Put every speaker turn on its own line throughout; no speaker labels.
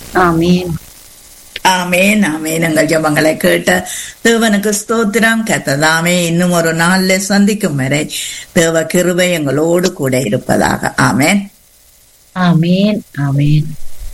ஆமீன்
ஆமேன் ஆமேன் எங்கள் ஜபங்களை கேட்ட தேவனுக்கு ஸ்தோத்திரம் கத்ததாமே இன்னும் ஒரு நாள்ல சந்திக்கும் வரை தேவ கிருபை எங்களோடு கூட இருப்பதாக ஆமேன்
ஆமீன் ஆமீன்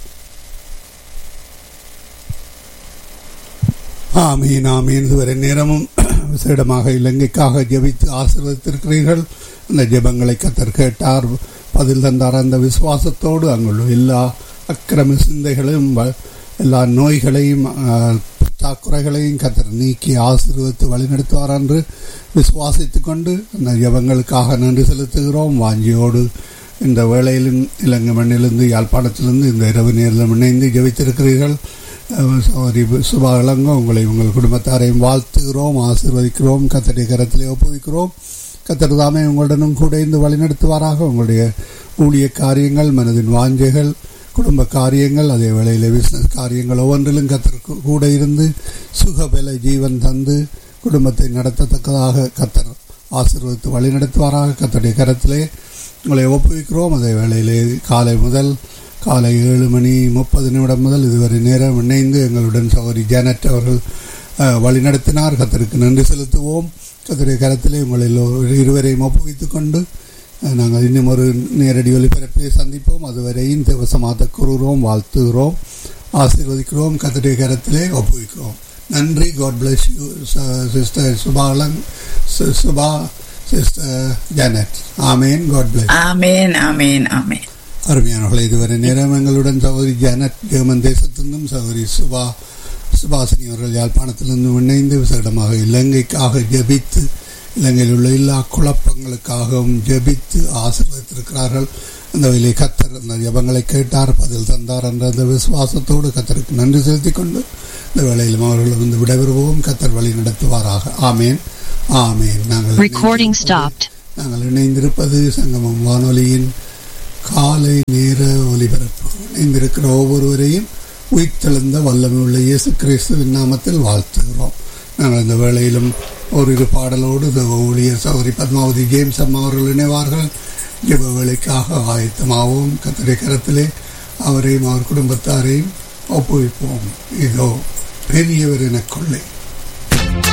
ஆமீன் ஆமீன் இதுவரை நேரமும் விசேடமாக இலங்கைக்காக ஜெபித்து ஆசீர்வதித்திருக்கிறீர்கள் அந்த ஜெபங்களை கத்தர் கேட்டார் பதில் தந்தார் அந்த விசுவாசத்தோடு அங்குள்ள எல்லா அக்கிரம சிந்தைகளையும் வ- எல்லா நோய்களையும் தாக்குறைகளையும் கத்தர் நீக்கி ஆசீர்வதித்து வழிநடத்துவார் என்று விசுவாசித்துக் கொண்டு அந்த ஜெபங்களுக்காக நன்றி செலுத்துகிறோம் வாஞ்சியோடு இந்த வேளையிலும் இலங்கை மண்ணிலிருந்து யாழ்ப்பாணத்திலிருந்து இந்த இரவு நேரிலும் இணைந்து ஜெபித்திருக்கிறீர்கள் அஹ் சகோதரி சுபா இளங்கோ உங்களை உங்கள் குடும்பத்தாரையும் வாழ்த்துகிறோம் ஆசீர்வதிக்கிறோம் கத்தடி கரத்திலே ஒப்புவிக்கிறோம் கத்தர் தாமே உங்களுடனும் கூட இருந்து வழிநடத்துவாராக உங்களுடைய ஊழிய காரியங்கள் மனதின் வாஞ்சைகள் குடும்ப காரியங்கள் அதே வேளையில் பிசினஸ் காரியங்கள் ஒவ்வொன்றிலும் கத்தர் கூ- கூட இருந்து சுகபல ஜீவன் தந்து குடும்பத்தை நடத்தத்தக்கதாக கத்தர் ஆசீர்வதித்து வழிநடத்துவாராக கத்தருடைய கரத்திலே உங்களை ஒப்புவிக்கிறோம் அதே வேளையிலே காலை முதல் காலை ஏழு மணி முப்பது நிமிடம் முதல் இதுவரை நேரம் இணைந்து எங்களுடன் சகோதரி ஜானட் அவர்கள் அஹ், வழிநடத்தினார் கத்தருக்கு நன்றி செலுத்துவோம் கத்தருடைய கரத்திலே உங்களை எல்லோரும் இருவரையும் ஒப்புவித்துக் கொண்டு அஹ், நாங்கள் இன்னும் ஒரு நேரடி ஒலிபரப்பை சந்திப்போம் அதுவரையும் தேவசமாத்த கூறுகிறோம் வாழ்த்துகிறோம் ஆசீர்வதிக்கிறோம் கத்தருடைய கரத்திலே ஒப்புவிக்கிறோம் நன்றி காட் பிளஸ் யூ சிஸ்டர் சுபாலங் சு- Subha sister Janet amen God bless
amen amen amen
அருமையானவர்களே இதுவரை நேரம் எங்களுடன் சகோதரி ஜானட் ஜெர்மன் தேசத்திலிருந்தும் சகோதரி சுபா சுபாசினி அவர்கள் யாழ்ப்பாணத்திலிருந்தும் இணைந்து விசேடமாக இலங்கைக்காக ஜெபித்து இலங்கையில் உள்ள எல்லா குழப்பங்களுக்காகவும் ஜெபித்து ஆசீர்வதித்திருக்கிறார்கள் அந்த வழியை கத்தர் அந்த ஜெபங்களை கேட்டார் பதில் தந்தார் என்ற அந்த விசுவாசத்தோடு கத்தருக்கு நன்றி செலுத்திக் கொண்டு இந்த வேளையிலும் அவர்கள் வந்து விடைபெறுவோம் கத்தர் வழி நடத்துவாராக ஆமேன் ஆமேன் நாங்கள்
Recording
இணைந்திருப்பது-
stopped.
நாங்கள் இணைந்திருப்பது சங்கமம் வானொலியின் காலை நேர ஒலிபரப்பு இணைந்திருக்கிற ஒவ்வொருவரையும் உயிர்த்தெழுந்த வல்லமை உள்ள இயேசு கிறிஸ்துவின் நாமத்தில் வாழ்த்துகிறோம் நாங்கள் இந்த வேளையிலும் ஓரிரு பாடலோடு தேவ ஊழியர் சௌரி பத்மாவதி ஜேம்ஸ் அம்மா அவர்கள் இணைவார்கள் ஜெப வேலைக்காக ஆயத்தமாகவும் கத்தரை கரத்திலே அவரையும் அவர் குடும்பத்தாரையும் ஒப்புவிப்போம் இதோ பெரியவர் எனக்குள்ளே